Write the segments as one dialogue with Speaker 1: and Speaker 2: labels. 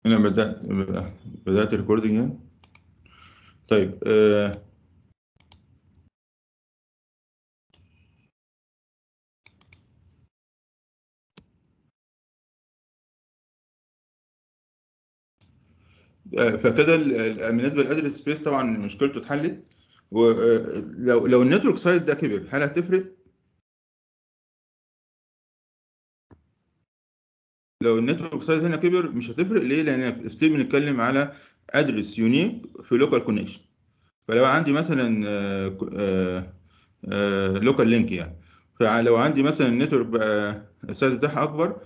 Speaker 1: انا بدات بدات ريكوردنج يعني طيب آه آه، فكده ال- ال- بالنسبه للادرس سبيس طبعا مشكلته اتحلت ولو لو النتورك سايز ده كبر هل هتفرق؟ لو النتورك سايز هنا كبر مش هتفرق ليه؟ لان ستيل بنتكلم على ادرس يونيك في لوكال كونكشن فلو عندي مثلا لوكال لينك يعني فلو عندي مثلا النتورك بقى السايز بتاعها اكبر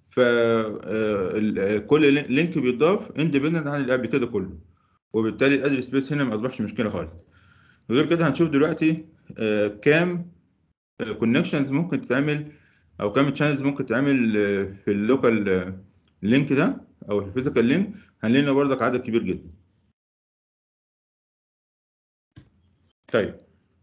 Speaker 1: فكل لينك بيتضاف اندبندنت عن اللي قبل كده كله وبالتالي الادرس سبيس هنا ما اصبحش مشكله خالص غير كده هنشوف دلوقتي آه، كام كونكشنز ممكن تتعمل او كام تشانلز ممكن تعمل آه، في اللوكال لينك ده او الفيزيكال لينك هنلاقي برضك عدد كبير جدا طيب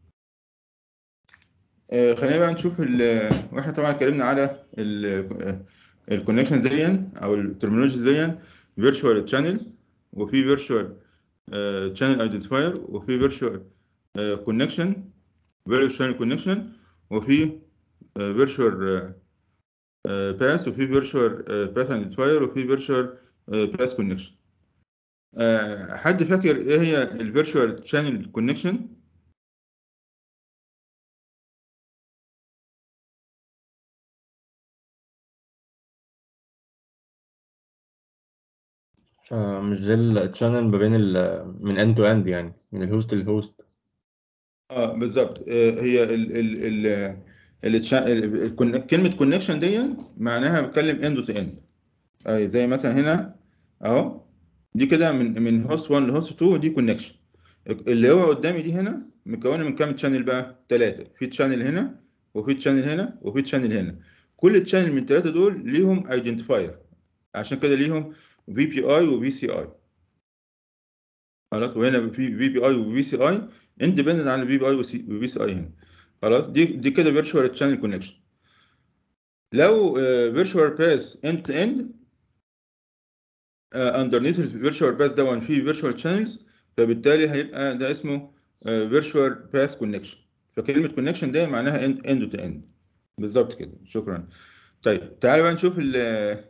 Speaker 1: آه، خلينا بقى نشوف ال واحنا طبعا اتكلمنا على الكونكشن زيا او الترمينولوجي زيا فيرتشوال تشانل وفي فيرتشوال تشانل ايدنتيفاير وفي فيرتشوال كونكشن فيرتشوال كونكشن وفي فيرتشوال باس وفي فيرتشوال باس ايدنتيفاير وفي فيرتشوال باس كونكشن حد فاكر ايه هي الفيرتشوال تشانل كونكشن
Speaker 2: آه، مش زي التشانل ما بين ال من end to end يعني من الهوست للهوست
Speaker 1: اه بالظبط آه، هي ال ال ال التشا- ال- الكون- كلمة كونكشن دي معناها بتكلم اند تو اند زي مثلا هنا اهو دي كده من من هوست 1 لهوست 2 دي كونكشن اللي هو قدامي دي هنا مكونه من كام تشانل بقى؟ ثلاثة في تشانل هنا وفي تشانل هنا وفي تشانل هنا كل تشانل من الثلاثة دول ليهم ايدنتيفاير عشان كده ليهم في بي اي وفي سي اي خلاص وهنا في في بي اي وفي سي اي اندبندنت عن الفي بي اي وفي سي اي هنا خلاص دي دي كده فيرتشوال تشانل كونكشن لو فيرتشوال باس اند تو اند اندرنيث الفيرتشوال باس ده فيه فيرتشوال شانلز فبالتالي هيبقى ده اسمه فيرتشوال باس كونكشن فكلمه كونكشن ده معناها اند تو اند بالظبط كده شكرا طيب تعالى بقى نشوف ال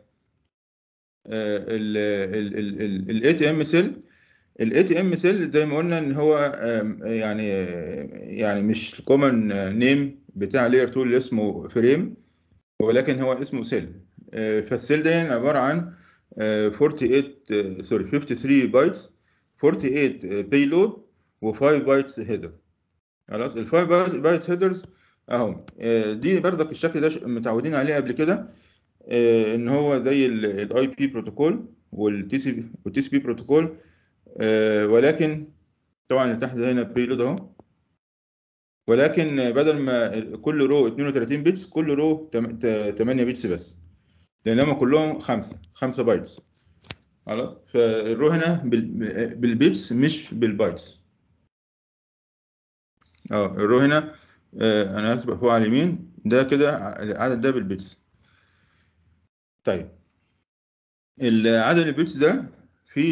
Speaker 1: ال الاي تي ام سيل الاي تي ام سيل زي ما قلنا ان هو آم، يعني يعني مش الكومن نيم بتاع لاير 2 اللي اسمه فريم ولكن هو اسمه سيل فالسيل ده عباره عن آه، 48 سوري 53 بايتس 48 بيلود و5 بايتس هيدر خلاص ال 5 بايت هيدرز اهو آه، دي برضك الشكل ده ش- متعودين عليه قبل كده آه، ان هو زي الاي بي بروتوكول والتي سي والتي سي بي بروتوكول آه، ولكن طبعا اللي تحت ده هنا بيلود اهو ولكن بدل ما كل رو 32 بيتس كل رو 8 بيتس بس لان هم كلهم خمسه خمسه بايتس خلاص فالرو هنا بال- بالبيتس مش بالبايتس اه الرو هنا آه انا هكتب فوق على اليمين ده كده ع- العدد ده بالبيتس طيب العدد البيتس ده في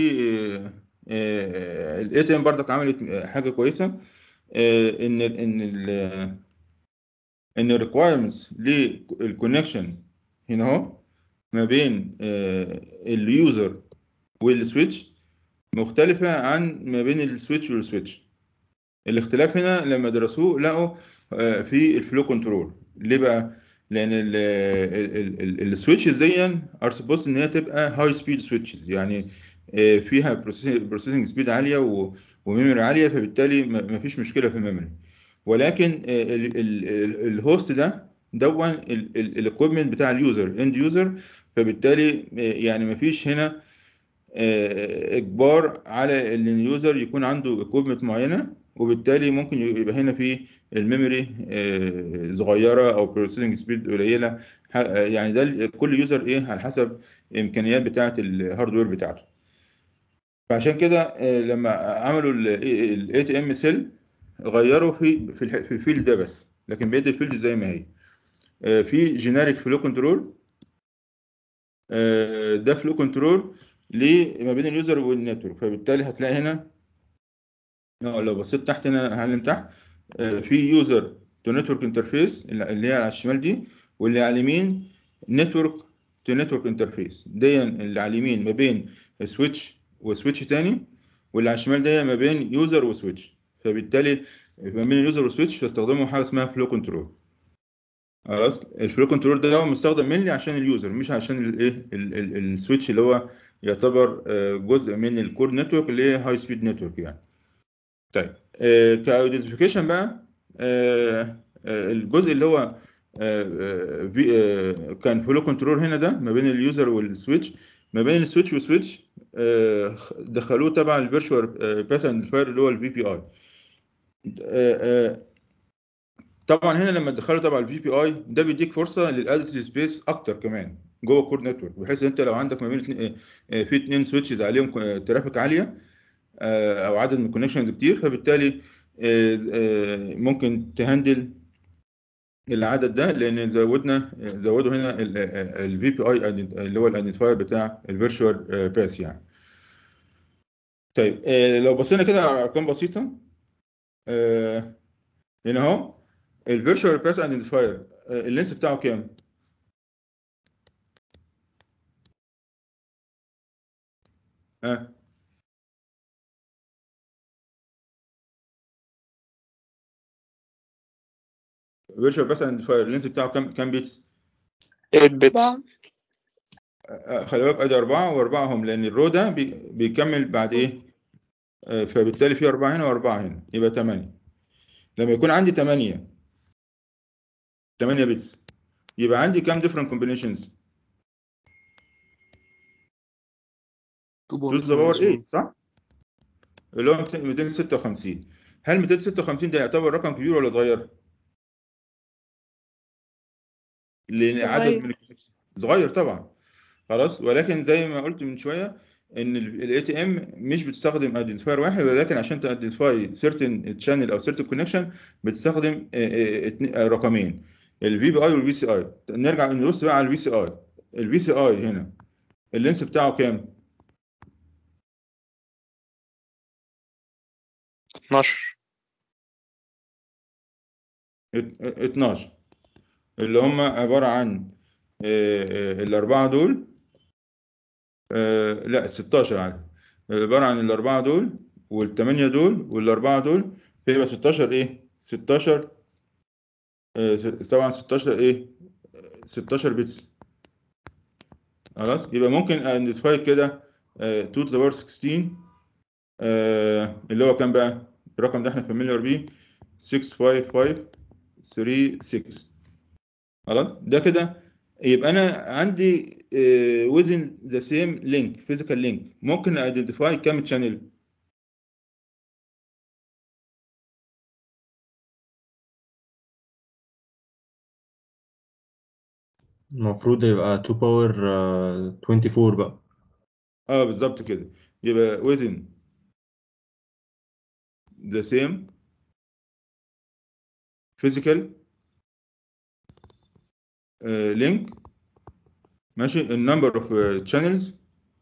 Speaker 1: الاي تي ام برضك عملت حاجه كويسه آه، ان ال ان ال ان الريكوايرمنتس للكونكشن هنا اهو ما بين اليوزر والسويتش مختلفة عن ما بين السويتش والسويتش الاختلاف هنا لما درسوه لقوا آه، في الفلو كنترول ليه بقى؟ لأن السويتشز دي ار سبوست إن هي تبقى هاي سبيد سويتشز يعني آه، فيها بروسيسنج سبيد عالية و- وميموري عالية فبالتالي ما ما فيش مشكلة في الميموري ولكن الهوست ده دون الاكويبمنت بتاع اليوزر اند يوزر فبالتالي آه، يعني ما فيش هنا آه، اجبار على ان اليوزر يكون عنده اكويبمنت معينه وبالتالي ممكن يبقى هنا في الميموري آه، صغيره او بروسيسنج سبيد قليله ح- آه، يعني ده ال- كل يوزر ايه على حسب الامكانيات بتاعه الهاردوير بتاعته فعشان كده آه، لما عملوا الاي تي ام سيل غيروا في في الح- في الفيلد ده بس لكن بقيه الفيلد زي ما هي آه، في جينيريك فلو كنترول ده فلو كنترول ليه ما بين اليوزر والنتورك فبالتالي هتلاقي هنا اه لو بصيت تحت هنا هعلم تحت آه، في يوزر تو نتورك انترفيس اللي هي على الشمال دي واللي على اليمين نتورك تو نتورك انترفيس دي اللي على اليمين ما بين سويتش وسويتش تاني واللي على الشمال دي ما بين يوزر وسويتش فبالتالي ما بين اليوزر والسويتش بستخدمه حاجه اسمها فلو كنترول خلاص الفلو كنترول ده هو مستخدم مني عشان اليوزر مش عشان الايه السويتش اللي هو يعتبر آه، جزء من الكور نتورك اللي هي هاي سبيد نتورك يعني طيب كايدنتيفيكيشن بقى آه، آه، الجزء اللي هو آه، آه، في- آه، كان فلو كنترول هنا ده ما بين اليوزر والسويتش ما بين السويتش والسويتش آه، دخلوه تبع الفيرتشوال باس ايدنتيفاير اللي هو الفي بي اي طبعا هنا لما تدخله تبع الفي بي اي ده بيديك فرصه للادرس سبيس اكتر كمان جوه الكور نتورك بحيث ان انت لو عندك ما بين اتنين- آه، في اثنين سويتشز عليهم ترافيك عاليه آه، او عدد من الكونكشنز كتير فبالتالي آه، آه، ممكن تهندل العدد ده لان زودنا زودوا هنا الفي بي اي اللي هو الايدنتيفاير بتاع الفيرتشوال باس يعني طيب آه، لو بصينا كده على ارقام بسيطه آه، هنا اهو الفيرتشوال باس ايدنتيفاير اللينس بتاعه كام؟ ها فيرتشوال باس ايدنتيفاير اللينس بتاعه كام كام بيتس؟
Speaker 3: 8 بيتس
Speaker 4: أربعة
Speaker 1: آه، خلي بالك ادي اربعه واربعه هم لان الرو ده بي- بيكمل بعد ايه؟ آه، فبالتالي في اربعه هنا واربعه هنا يبقى 8 لما يكون عندي 8 8 بيتس يبقى عندي كام ديفرنت كومبينيشنز؟ 2 تو ذا باور 8 صح؟ اللي هو 200 256 هل 256 ده يعتبر رقم كبير ولا صغير؟ لان عدد
Speaker 4: صغير.
Speaker 1: من الكونكشن صغير طبعا خلاص ولكن زي ما قلت من شويه ان الاي تي ام مش بتستخدم ايدنتيفاير واحد ولكن عشان تايدنتيفاي سيرتن تشانل او سيرتن كونكشن بتستخدم آه، آه، اتنين- آه، رقمين الفي بي اي والفي سي اي نرجع نبص بقى على الفي سي اي الفي سي اي هنا اللينس بتاعه كام؟
Speaker 3: 12
Speaker 1: ات- 12 اللي هم عبارة عن آه، آه، الأربعة دول آه، لا 16 عادي عبارة عن الأربعة دول والثمانية دول والأربعة دول فيبقى 16 إيه؟ 16 آه، س- طبعا 16 إيه؟ 16 بيتس خلاص يبقى ممكن ايدنتيفاي كده 2 to the power 16 آه، اللي هو كام بقى؟ الرقم ده احنا فاميليار بيه 65536 خلاص ده كده يبقى انا عندي آه، within the same link physical link ممكن ايدنتيفاي كام channel
Speaker 2: المفروض يبقى 2 باور 24 بقى
Speaker 1: اه بالظبط كده يبقى within the same physical آه، link ماشي النمبر اوف channels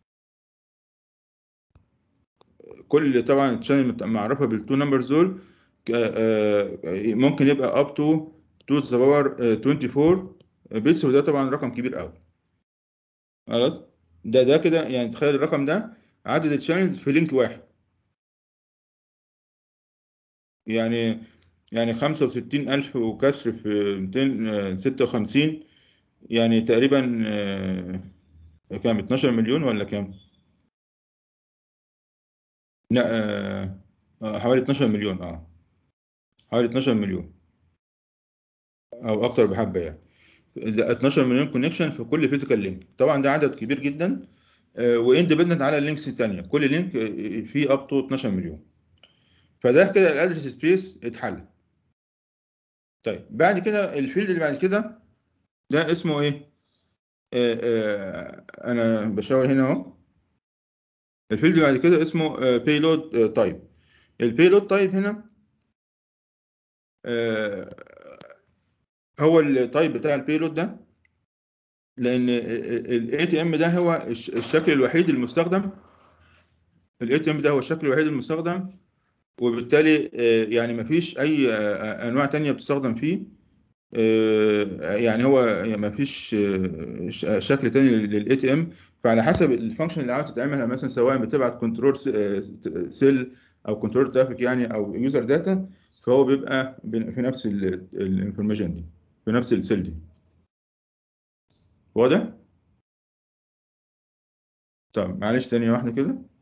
Speaker 1: كل طبعا الشانل معرفه بالتو نمبرز دول ك- آه، آه، ممكن يبقى up to 2 to the power آه، 24 بيتس وده طبعا رقم كبير قوي خلاص ده ده كده يعني تخيل الرقم ده عدد الشانلز في لينك واحد يعني يعني 65000 وكسر في 256 يعني تقريبا آه، كام 12 مليون ولا كام؟ لا آه، آه، حوالي 12 مليون اه حوالي 12 مليون او اكتر بحبه يعني ده 12 مليون كونكشن في كل فيزيكال لينك طبعا ده عدد كبير جدا واندبندنت على اللينكس الثانيه كل لينك آه، فيه اب تو 12 مليون فده كده الادرس سبيس اتحل طيب بعد كده الفيلد اللي بعد كده ده اسمه ايه آه آه انا بشاور هنا اهو الفيلد اللي بعد كده اسمه بيلود تايب البيلود تايب هنا آه هو التايب بتاع البيلود ده لان الاي تي ام ده هو الش- الشكل الوحيد المستخدم الاي تي ام ده هو الشكل الوحيد المستخدم وبالتالي آه، يعني ما فيش اي آه، انواع تانية بتستخدم فيه آه، يعني هو ما فيش آه، ش- شكل تاني للاي تي ام فعلى حسب الفانكشن اللي عاوز تتعملها مثلا سواء بتبعت كنترول سيل او كنترول ترافيك يعني او يوزر داتا فهو بيبقى بن- في نفس الانفورميشن دي في نفس السيل دي واضح؟ طب معلش ثانية واحدة كده